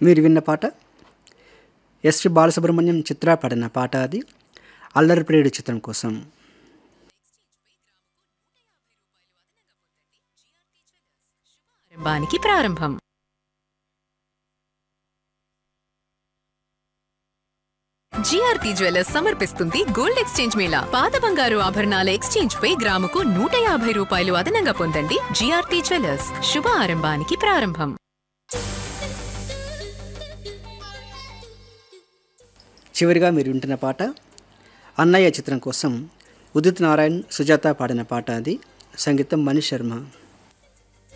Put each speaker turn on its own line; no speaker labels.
మీరు విన్న పాట ఎస్పి బాలసుబ్రహ్మణ్యం చిత్ర పాడిన పాట అది అల్లరి ప్రియుడు చిత్రం కోసం
ప్రారంభానికి ప్రారంభం జిఆర్టీ జ్యువెలర్స్ సమర్పిస్తుంది గోల్డ్ ఎక్స్చేంజ్ మేళా పాత బంగారు ఆభరణాల ఎక్స్చేంజ్ పై గ్రాముకు నూట యాభై రూపాయలు అదనంగా పొందండి జిఆర్టీ జ్యువెలర్స్ శుభ ఆరంభానికి ప్రారంభం
చివరిగా మీరు వింటున్న పాట అన్నయ్య చిత్రం కోసం ఉదిత్ నారాయణ్ సుజాత పాడిన పాట అది సంగీతం మనీష్ శర్మ